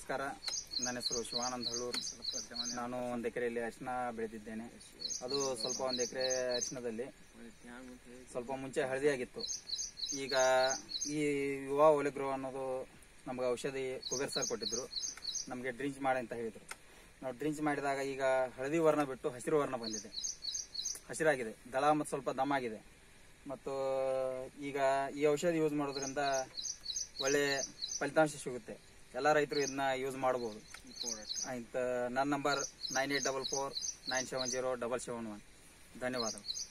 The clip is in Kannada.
ನಮಸ್ಕಾರ ನನ್ನ ಹೆಸರು ಶಿವಾನಂದ್ ಹಳ್ಳೂರ್ ನಾನು ಒಂದು ಎಕರೆಯಲ್ಲಿ ಅರಿಶಿನ ಬೆಳೆದಿದ್ದೇನೆ ಅದು ಸ್ವಲ್ಪ ಒಂದು ಎಕರೆ ಅರಿಶಿನದಲ್ಲಿ ಸ್ವಲ್ಪ ಮುಂಚೆ ಹಳದಿ ಆಗಿತ್ತು ಈಗ ಈ ಯುವ ಒಲೆಗ್ರೋ ಅನ್ನೋದು ನಮ್ಗೆ ಔಷಧಿ ಕುಬೇರ್ ಸರ್ ಕೊಟ್ಟಿದ್ರು ನಮಗೆ ಡ್ರಿಂಕ್ ಮಾಡಿ ಅಂತ ಹೇಳಿದ್ರು ನಾವು ಡ್ರಿಂಕ್ ಮಾಡಿದಾಗ ಈಗ ಹಳದಿ ವರ್ಣ ಬಿಟ್ಟು ಹಸಿರು ವರ್ಣ ಬಂದಿದೆ ಹಸಿರಾಗಿದೆ ದಳ ಮತ್ತು ಸ್ವಲ್ಪ ದಮ್ ಆಗಿದೆ ಮತ್ತು ಈಗ ಈ ಔಷಧಿ ಯೂಸ್ ಮಾಡೋದ್ರಿಂದ ಒಳ್ಳೆ ಫಲಿತಾಂಶ ಸಿಗುತ್ತೆ ಎಲ್ಲ ರೈತರು ಇದನ್ನ ಯೂಸ್ ಮಾಡಬಹುದು ಇಂಥ ನನ್ನ number nine eight double four nine seven zero double seven one ಧನ್ಯವಾದಗಳು